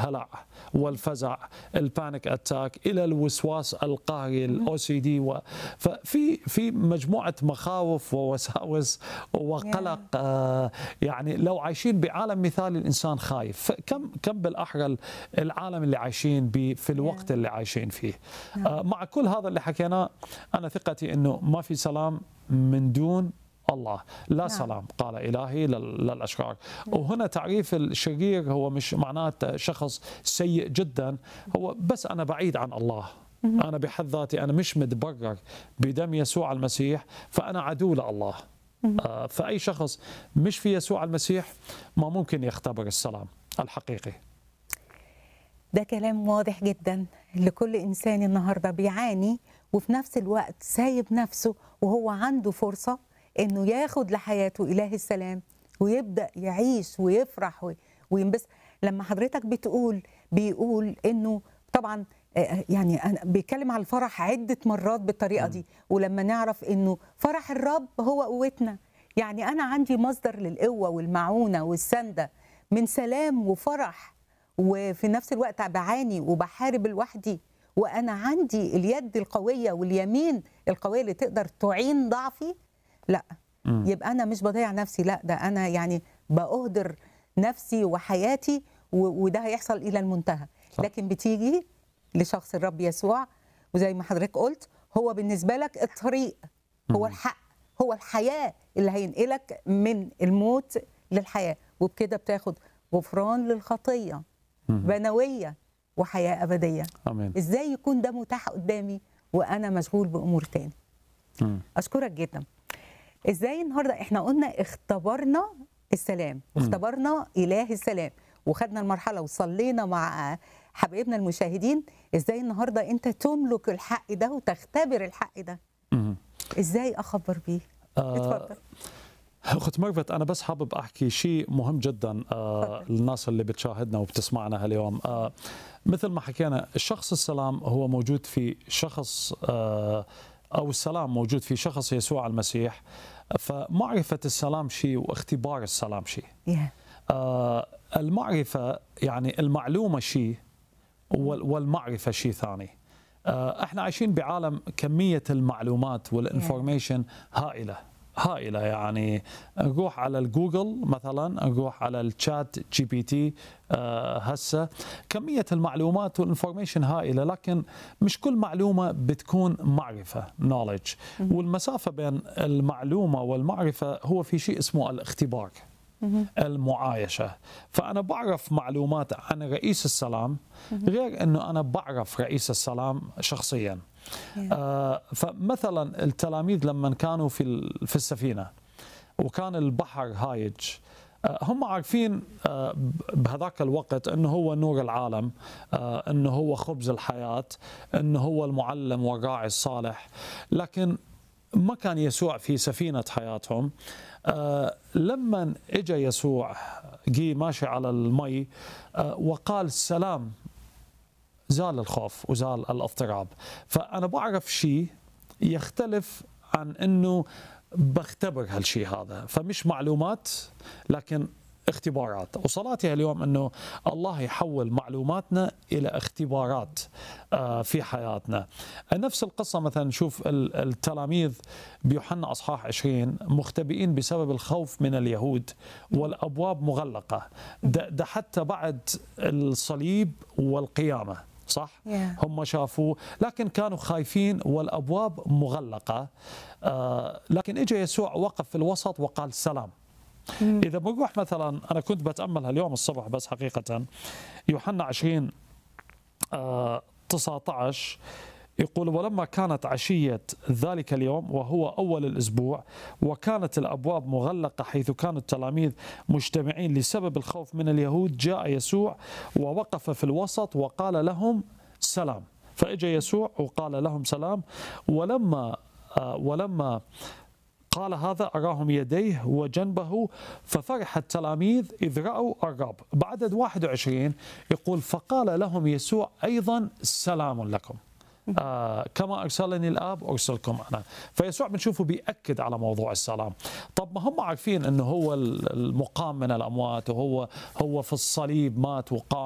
الهلع والفزع البانيك اتاك الى الوسواس القهري الاو سي دي ففي في مجموعه مخاوف ووساوس وقلق آه يعني لو عايشين بعالم مثالي الانسان خايف كم كم بالاحرى العالم اللي عايشين به في الوقت اللي عايشين فيه آه مع كل هذا اللي حكيناه انا ثقتي انه ما في سلام من دون الله لا نعم. سلام قال إلهي للأشرار وهنا تعريف الشرير هو مش معناته شخص سيء جدا هو بس أنا بعيد عن الله أنا بحد ذاتي أنا مش متبرر بدم يسوع المسيح فأنا عدو لله آه فأي شخص مش في يسوع المسيح ما ممكن يختبر السلام الحقيقي ده كلام واضح جدا لكل إنسان النهاردة بيعاني وفي نفس الوقت سايب نفسه وهو عنده فرصة انه ياخد لحياته اله السلام ويبدا يعيش ويفرح وينبسط لما حضرتك بتقول بيقول انه طبعا يعني أنا بيتكلم على الفرح عده مرات بالطريقه دي ولما نعرف انه فرح الرب هو قوتنا يعني انا عندي مصدر للقوه والمعونه والسنده من سلام وفرح وفي نفس الوقت بعاني وبحارب لوحدي وانا عندي اليد القويه واليمين القويه اللي تقدر تعين ضعفي لا م. يبقى انا مش بضيع نفسي لا ده انا يعني باهدر نفسي وحياتي وده هيحصل الى المنتهى صح. لكن بتيجي لشخص الرب يسوع وزي ما حضرتك قلت هو بالنسبه لك الطريق هو م. الحق هو الحياه اللي هينقلك من الموت للحياه وبكده بتاخد غفران للخطيه م. بنويه وحياه ابديه امين ازاي يكون ده متاح قدامي وانا مشغول بامور تاني م. اشكرك جدا ازاي النهارده احنا قلنا اختبرنا السلام واختبرنا اله السلام وخدنا المرحله وصلينا مع حبايبنا المشاهدين ازاي النهارده انت تملك الحق ده وتختبر الحق ده مم. ازاي اخبر بيه آه اتفضل اخت ميرفت انا بس حابب احكي شيء مهم جدا آه للناس اللي بتشاهدنا وبتسمعنا اليوم آه مثل ما حكينا الشخص السلام هو موجود في شخص آه او السلام موجود في شخص يسوع المسيح فمعرفه السلام شيء واختبار السلام شيء yeah. آه المعرفه يعني المعلومه شيء والمعرفه شيء ثاني آه احنا عايشين بعالم كميه المعلومات والانفورميشن yeah. هائله هائله يعني نروح على الجوجل مثلا نروح على الشات جي بي تي آه هسه كميه المعلومات والانفورميشن هائله لكن مش كل معلومه بتكون معرفه نولج والمسافه بين المعلومه والمعرفه هو في شيء اسمه الاختبار المعايشه فانا بعرف معلومات عن رئيس السلام غير انه انا بعرف رئيس السلام شخصيا آه فمثلا التلاميذ لما كانوا في في السفينه وكان البحر هايج آه هم عارفين آه بهذاك الوقت انه هو نور العالم آه انه هو خبز الحياه انه هو المعلم والراعي الصالح لكن ما كان يسوع في سفينه حياتهم آه لما اجى يسوع جي ماشي على المي آه وقال سلام زال الخوف وزال الاضطراب فانا بعرف شيء يختلف عن انه بختبر هالشيء هذا فمش معلومات لكن اختبارات وصلاتي اليوم انه الله يحول معلوماتنا الى اختبارات في حياتنا نفس القصة مثلا نشوف التلاميذ بيوحنا أصحاح 20 مختبئين بسبب الخوف من اليهود والأبواب مغلقة ده, ده حتى بعد الصليب والقيامة صح؟ yeah. هم شافوه لكن كانوا خايفين والابواب مغلقه آه لكن اجى يسوع وقف في الوسط وقال سلام مم. اذا بنروح مثلا انا كنت بتاملها اليوم الصبح بس حقيقه يوحنا 20 آه 19 يقول ولما كانت عشية ذلك اليوم وهو أول الأسبوع وكانت الأبواب مغلقة حيث كانوا التلاميذ مجتمعين لسبب الخوف من اليهود جاء يسوع ووقف في الوسط وقال لهم سلام فإجا يسوع وقال لهم سلام ولما ولما قال هذا أراهم يديه وجنبه ففرح التلاميذ إذ رأوا الرب بعدد 21 يقول فقال لهم يسوع أيضا سلام لكم آه كما ارسلني الاب ارسلكم انا فيسوع بنشوفه بياكد على موضوع السلام طب ما هم عارفين انه هو المقام من الاموات وهو هو في الصليب مات وقام